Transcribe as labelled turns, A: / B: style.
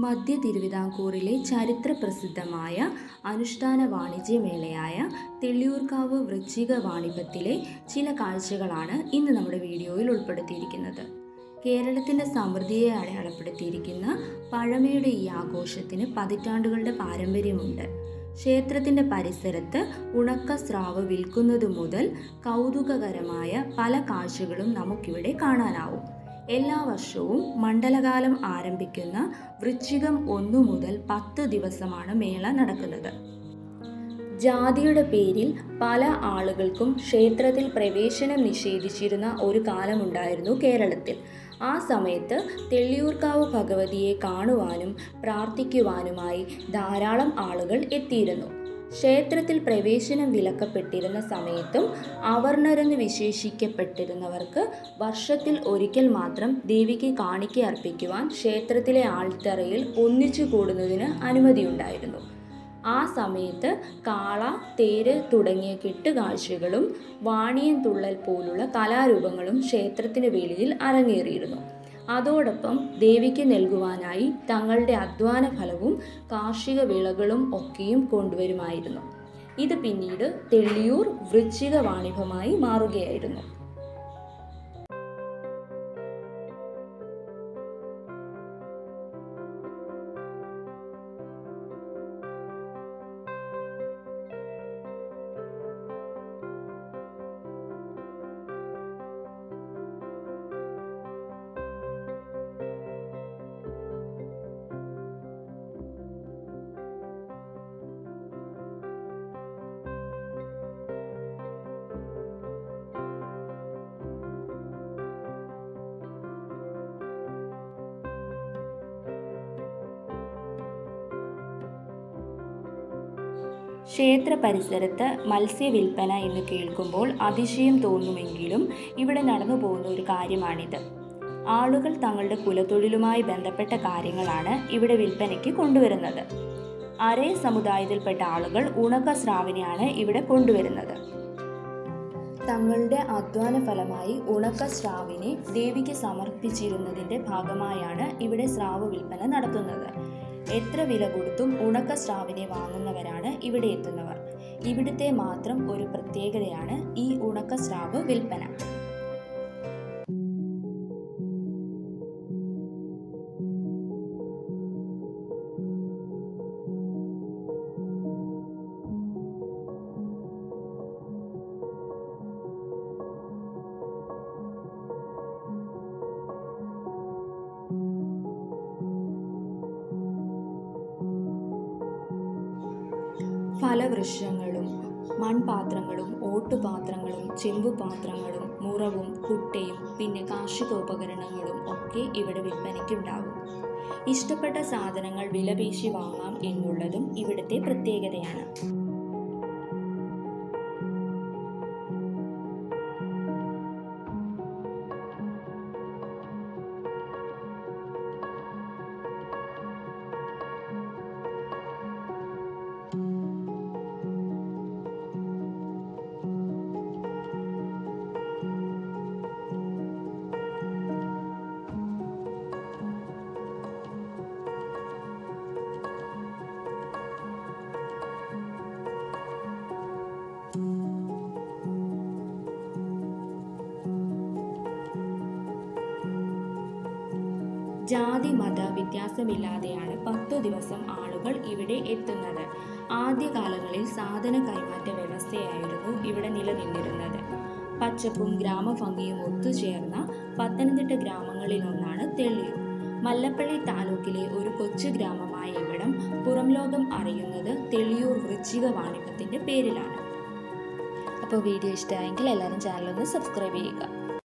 A: മധ്യ തിരുവിതാംകൂറിലെ ചരിത്ര പ്രസിദ്ധമായ അനുഷ്ഠാന വാണിജ്യമേളയായ തെള്ളിയൂർക്കാവ് വൃശ്ചിക വാണിഭത്തിലെ ചില കാഴ്ചകളാണ് ഇന്ന് നമ്മുടെ വീഡിയോയിൽ ഉൾപ്പെടുത്തിയിരിക്കുന്നത് കേരളത്തിൻ്റെ സമൃദ്ധിയെ അടയാളപ്പെടുത്തിയിരിക്കുന്ന പഴമയുടെ ഈ ആഘോഷത്തിന് പതിറ്റാണ്ടുകളുടെ പാരമ്പര്യമുണ്ട് ക്ഷേത്രത്തിൻ്റെ പരിസരത്ത് ഉണക്ക സ്രാവ് വിൽക്കുന്നത് മുതൽ കൗതുകകരമായ പല കാഴ്ചകളും നമുക്കിവിടെ കാണാനാവും എല്ലാ വർഷവും മണ്ഡലകാലം ആരംഭിക്കുന്ന വൃശ്ചികം ഒന്നു മുതൽ പത്ത് ദിവസമാണ് മേള നടക്കുന്നത് ജാതിയുടെ പേരിൽ പല ആളുകൾക്കും ക്ഷേത്രത്തിൽ പ്രവേശനം നിഷേധിച്ചിരുന്ന ഒരു കാലമുണ്ടായിരുന്നു കേരളത്തിൽ ആ സമയത്ത് തെള്ളിയൂർക്കാവ് ഭഗവതിയെ കാണുവാനും പ്രാർത്ഥിക്കുവാനുമായി ധാരാളം ആളുകൾ എത്തിയിരുന്നു ക്ഷേത്രത്തിൽ പ്രവേശനം വിലക്കപ്പെട്ടിരുന്ന സമയത്തും അവർണരെന്ന് വിശേഷിക്കപ്പെട്ടിരുന്നവർക്ക് വർഷത്തിൽ ഒരിക്കൽ മാത്രം ദേവിക്ക് കാണിക്ക അർപ്പിക്കുവാൻ ക്ഷേത്രത്തിലെ ആൾത്തറയിൽ ഒന്നിച്ചു കൂടുന്നതിന് അനുമതിയുണ്ടായിരുന്നു ആ സമയത്ത് കാള തേര് തുടങ്ങിയ കെട്ടുകാഴ്ചകളും വാണിയൻ തുള്ളൽ പോലുള്ള കലാരൂപങ്ങളും ക്ഷേത്രത്തിന് വെളിയിൽ അരങ്ങേറിയിരുന്നു അതോടൊപ്പം ദേവിക്ക് നൽകുവാനായി തങ്ങളുടെ അധ്വാന ഫലവും കാർഷിക വിളകളും ഒക്കെയും കൊണ്ടുവരുമായിരുന്നു ഇത് പിന്നീട് തെള്ളിയൂർ വൃശ്ചിക വാണിഭമായി മാറുകയായിരുന്നു ക്ഷേത്ര പരിസരത്ത് മത്സ്യവിൽപ്പന എന്ന് കേൾക്കുമ്പോൾ അതിശയം തോന്നുമെങ്കിലും ഇവിടെ നടന്നു പോകുന്ന ഒരു കാര്യമാണിത് ആളുകൾ തങ്ങളുടെ കുലത്തൊഴിലുമായി ബന്ധപ്പെട്ട കാര്യങ്ങളാണ് ഇവിടെ വിൽപ്പനയ്ക്ക് കൊണ്ടുവരുന്നത് അരേ സമുദായത്തിൽപ്പെട്ട ആളുകൾ ഉണക്ക സ്രാവിനെയാണ് ഇവിടെ കൊണ്ടുവരുന്നത് തങ്ങളുടെ അധ്വാന ഫലമായി ഉണക്ക സ്രാവിനെ ദേവിക്ക് സമർപ്പിച്ചിരുന്നതിൻ്റെ ഭാഗമായാണ് ഇവിടെ സ്രാവ് വിൽപ്പന നടത്തുന്നത് എത്ര വില കൊടുത്തും ഉണക്ക സ്രാവിനെ വാങ്ങുന്നവരാണ് ഇവിടെ എത്തുന്നവർ ഇവിടുത്തെ മാത്രം ഒരു പ്രത്യേകതയാണ് ഈ ഉണക്ക സ്രാവ് വിൽപ്പന ഫലവൃക്ഷങ്ങളും മൺപാത്രങ്ങളും ഓട്ടുപാത്രങ്ങളും ചെമ്പുപാത്രങ്ങളും മുറവും കുട്ടയും പിന്നെ കാർഷികോപകരണങ്ങളും ഒക്കെ ഇവിടെ വിൽപ്പനയ്ക്കുണ്ടാകും ഇഷ്ടപ്പെട്ട സാധനങ്ങൾ വിലപേശി വാങ്ങാം എന്നുള്ളതും ഇവിടുത്തെ പ്രത്യേകതയാണ് ജാതി മത വ്യത്യാസമില്ലാതെയാണ് പത്തു ദിവസം ആളുകൾ ഇവിടെ എത്തുന്നത് ആദ്യകാലങ്ങളിൽ സാധന കൈമാറ്റ വ്യവസ്ഥയായിരുന്നു ഇവിടെ നിലനിന്നിരുന്നത് പച്ചപ്പും ഗ്രാമഭംഗിയും ഒത്തുചേർന്ന പത്തനംതിട്ട ഗ്രാമങ്ങളിലൊന്നാണ് തെള്ളിയൂർ മല്ലപ്പള്ളി താലൂക്കിലെ ഒരു കൊച്ചു ഗ്രാമമായ ഇവിടം പുറം ലോകം അറിയുന്നത് തെള്ളിയൂർ വൃശ്ചിക വാണിഭത്തിൻ്റെ പേരിലാണ് അപ്പോൾ വീഡിയോ ഇഷ്ടമായെങ്കിൽ എല്ലാവരും ചാനലൊന്ന് സബ്സ്ക്രൈബ് ചെയ്യുക